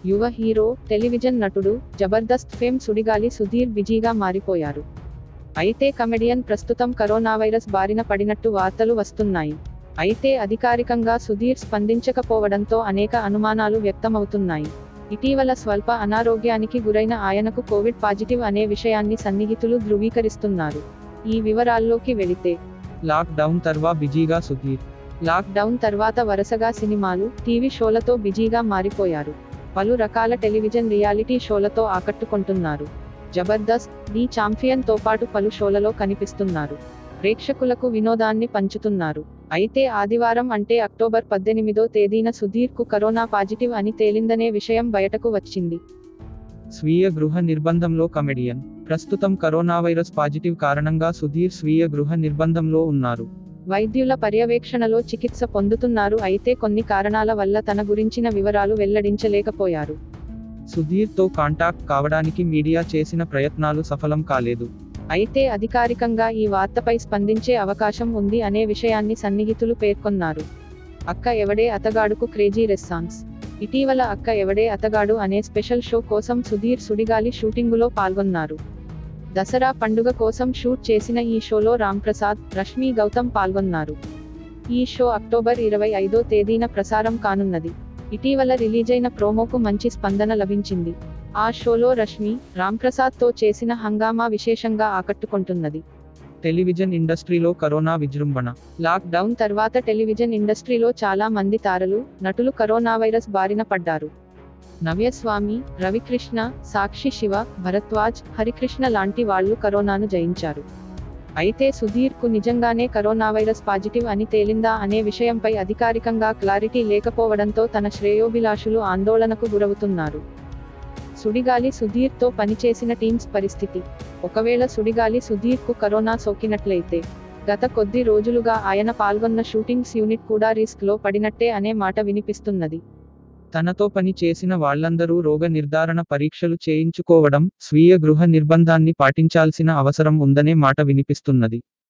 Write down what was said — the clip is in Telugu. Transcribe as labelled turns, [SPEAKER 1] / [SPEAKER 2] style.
[SPEAKER 1] యువ హీరో టెలివిజన్ నటుడు జబర్దస్త్ ఫేమ్ సుడిగాలి సుధీర్ బిజీగా మారిపోయారు అయితే కమెడియన్ ప్రస్తుతం కరోనా వైరస్ బారిన పడినట్టు వార్తలు వస్తున్నాయి అయితే అధికారికంగా సుధీర్ స్పందించకపోవడంతో అనేక అనుమానాలు వ్యక్తమవుతున్నాయి ఇటీవల స్వల్ప అనారోగ్యానికి గురైన ఆయనకు కోవిడ్ పాజిటివ్ అనే విషయాన్ని సన్నిహితులు ధృవీకరిస్తున్నారు ఈ వివరాల్లోకి వెళితే
[SPEAKER 2] లాక్ డౌన్ తర్వా బిజీగా సుధీర్
[SPEAKER 1] లాక్ డౌన్ తర్వాత వరుసగా సినిమాలు టీవీ షోలతో బిజీగా మారిపోయారు పలు రకాల టెలివిజన్ రియాలిటీ షోలతో ఆకట్టుకుంటున్నారు జబర్దస్త్ ది ఛాంపియన్ తో పాటు పలు షోలలో కనిపిస్తున్నారు ప్రేక్షకులకు వినోదాన్ని పంచుతున్నారు అయితే ఆదివారం అంటే అక్టోబర్ పద్దెనిమిదో తేదీన సుధీర్ కు కరోనా పాజిటివ్ అని తేలిందనే విషయం బయటకు వచ్చింది
[SPEAKER 2] స్వీయ గృహ నిర్బంధంలో కమెడియన్ ప్రస్తుతం కరోనా వైరస్ పాజిటివ్ కారణంగా సుధీర్ స్వీయ గృహ నిర్బంధంలో ఉన్నారు
[SPEAKER 1] వైద్యుల పర్యవేక్షణలో చికిత్స పొందుతున్నారు అయితే కొన్ని కారణాల వల్ల తన గురించిన వివరాలు వెల్లడించలేకపోయారు
[SPEAKER 2] సుధీర్తో కాంటాక్ట్ కావడానికి మీడియా చేసిన ప్రయత్నాలు సఫలం కాలేదు
[SPEAKER 1] అయితే అధికారికంగా ఈ వార్తపై స్పందించే అవకాశం ఉంది అనే విషయాన్ని సన్నిహితులు పేర్కొన్నారు అక్క ఎవడే అతగాడుకు క్రేజీ రెస్పాన్స్ ఇటీవల అక్క ఎవడే అతగాడు అనే స్పెషల్ షో కోసం సుధీర్ సుడిగాలి షూటింగులో పాల్గొన్నారు దసరా పండుగ కోసం షూట్ చేసిన ఈ షోలో రాంప్రసాద్ రష్మి గౌతమ్ పాల్గొన్నారు ఈ షో అక్టోబర్ ఇరవై ఐదో తేదీన ప్రసారం కానున్నది ఇటీవల రిలీజైన ప్రోమోకు మంచి స్పందన లభించింది ఆ షోలో రష్మి రాంప్రసాద్ తో చేసిన హంగామా విశేషంగా ఆకట్టుకుంటున్నది
[SPEAKER 2] టెలివిజన్ ఇండస్ట్రీలో కరోనా విజృంభణ
[SPEAKER 1] లాక్ డౌన్ తర్వాత టెలివిజన్ ఇండస్ట్రీలో చాలా మంది తారలు నటులు కరోనా వైరస్ బారిన పడ్డారు నవ్యస్వామి రవికృష్ణ సాక్షి శివ భరద్వాజ్ హరికృష్ణ లాంటి వాళ్ళు కరోనాను జయించారు అయితే సుధీర్ కు నిజంగానే కరోనా వైరస్ పాజిటివ్ అని తేలిందా అనే విషయంపై అధికారికంగా క్లారిటీ లేకపోవడంతో తన శ్రేయోభిలాషులు ఆందోళనకు గురవుతున్నారు సుడిగాలి సుధీర్ తో పనిచేసిన టీమ్స్ పరిస్థితి ఒకవేళ సుడిగాలి సుధీర్ కు కరోనా సోకినట్లయితే గత కొద్ది రోజులుగా ఆయన పాల్గొన్న షూటింగ్స్ యూనిట్ కూడా రిస్క్ లో పడినట్టే అనే మాట వినిపిస్తున్నది
[SPEAKER 2] తనతో పని చేసిన వాళ్ళందరూ రోగ నిర్ధారణ పరీక్షలు చేయించుకోవడం స్వీయ గృహ నిర్బంధాన్ని పాటించాల్సిన అవసరం ఉందనే మాట వినిపిస్తున్నది